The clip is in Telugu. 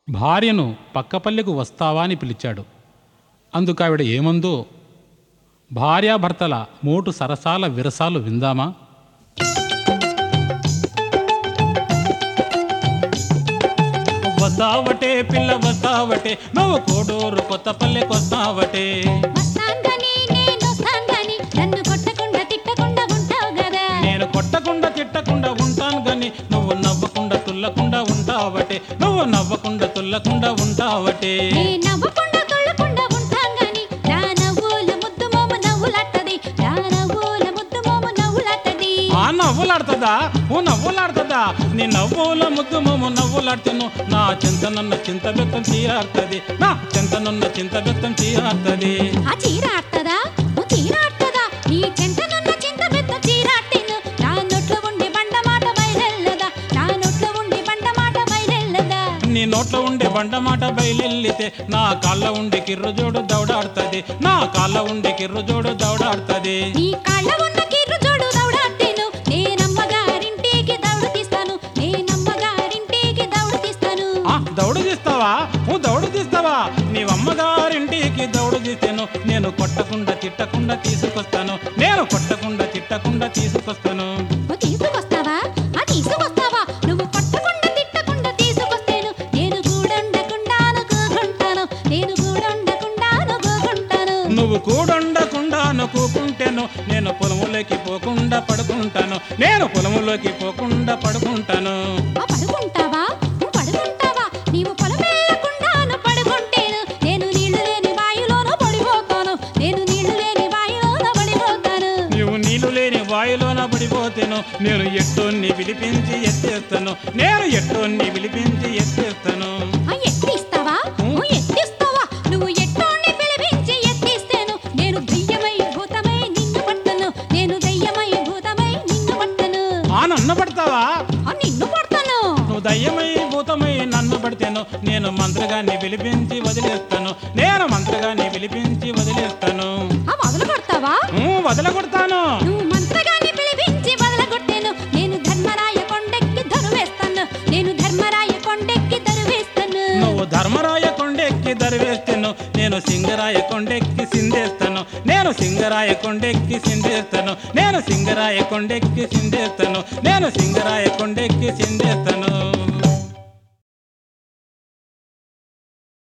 భార్యను పక్కపల్లెకు వస్తావా అని పిలిచాడు అందుకావిడ ఏమందో భార్యాభర్తల మోటు సరసాల విరసాలు విందామా వస్తావటే పిల్ల వస్తావటే నువ్వు కోడూరు కొత్త పల్లెకి వస్తావటే వస్తాందని నేను వస్తాందని నన్ను కొట్టకుండా తిట్టకుండా ఉంటావు కదా నేను కొట్టకుండా తిట్టకుండా ఉంటాను గాని నువ్వు నవ్వకుండా తుల్లకుండా ఉంటావటే నువ్వు నవ్వకుండా తుల్లకుండా ఉంటావటే నే నవ్వకుండా తొళ్ళకుండా ఉంటాం గాని నా నవ్వుల ముద్దు మోము నవ్వులట్టది నా నవ్వుల ముద్దు మోము నవ్వులట్టది ఆ నవ్వులాడుతుందా ఓ నవ్వులాడుతుందా నీ నవ్వుల ముద్దు మొమ్మ నవ్వులాడుతాను నా చింతనున్న చింత బెత్తం తీరాడుతుంది నా చింతనున్న చింత బెత్తం తీరాడుతుంది ఆ చీర ఆడుతుందా ఓ చీర ఆడుతుందా నీ చెంటనున్న చింత పెద్ద చీర ఆట్టేను నా నోట్లో ఉండి బండ మాట బయలెల్లదా నా నోట్లో ఉండి బండ మాట బయలెల్లదా నీ నోట్లో ఉండే బండ మాట బయలెల్లితే నా కాళ్ళ ఉండే కిర్రు జోడు దౌడాడుతుంది నా కాళ్ళ ఉండే కిర్రు జోడు దౌడాడుతుంది నీ కాళ్ళ ఉన్న కిర్రు జోడు దౌడాట్టేను నేనమ్మగారింటికి దౌడు తీస్తాను నేనమ్మగారింటికి దౌడు తీస్తాను ఆ దౌడు తీస్తావా ఓ దౌడు తీస్తావా నీవమ్మగారింటికి దౌడు తీస్తాను నేను కొట్టకుండా తిట్టకుండా తీసుకొస్తాను నేను కొట్టకుండా తిట్టకుండా తీసుకొస్తాను ఓ తీసుకొస్తావా ఆ తీసుకొస్తావా నువ్వు కొట్టకుండా తిట్టకుండా తీసుకొస్తేను నేను కూడండకుండాను కూకుంటాను నేను కూడండకుండాను కూకుంటాను నువ్వు కూడుండకుండా నొక్కుంటేను నేను పొలములోకి పోకుండా పడుకుంటాను నేను పొలములోకి పోకుండా పడుకుంటాను ఆ పడుకుంటావా నువ్వు పడుకుంటావా నీవు పొలమెళ్ళకుండాను పడుకుంటేను నేను నీళ్లు లేని వాయులోను పడిపోతాను నేను నీళ్లు లేని వాయులోను పడిపోతాను నీవు నీళ్లు లేని వాయులోన పడిపోతేను నేను ఎట్టోన్ని విలిపించి ఎత్తేస్తాను నేను ఎట్టోన్ని విలిపించి ఎత్తేస్తాను ఆ ఎత్తిస్తావా నువ్వు ఎత్తిస్తావా నువ్వు ఎట్టోని పిలిపించి ఎత్తిస్తేను నేను దెయ్యమై భూతమై నిన్ను పట్టను నేను దెయ్యమై భూతమై నిన్ను పట్టను ఆ నన్ను పడతావా ఆ నిన్ను పడతాను నువ్వు దయ్యమై భూతమై నన్ను పడితేను నేను మంత్రగాన్ని పిలిపించి వదిలేస్తాను నేను మంత్రగాన్ని పిలిపించి వదిలేస్తాను ఆ మొదలు కొడతావా ఊ, వదలగొడతాను నువ్వు మంత్రగాన్ని పిలిపించి వదలగొట్టేను నేను ధర్మరాయ కొండెక్కి ధరువేస్తాను నేను ధర్మరాయ కొండెక్కి ధరువేస్తాను నువ్వు ధర్మరాయ కొండెక్కి దరివేస్తాను నేను సింగరాయ కొండెక్కి సిందేస్తాను నేను సింగరాయ కొండెక్కి సిందేస్తాను నేను సింగరాయ కొండెక్కి సిందేస్తాను నేను సింగరాయ కొండెక్కి సిందేస్తాను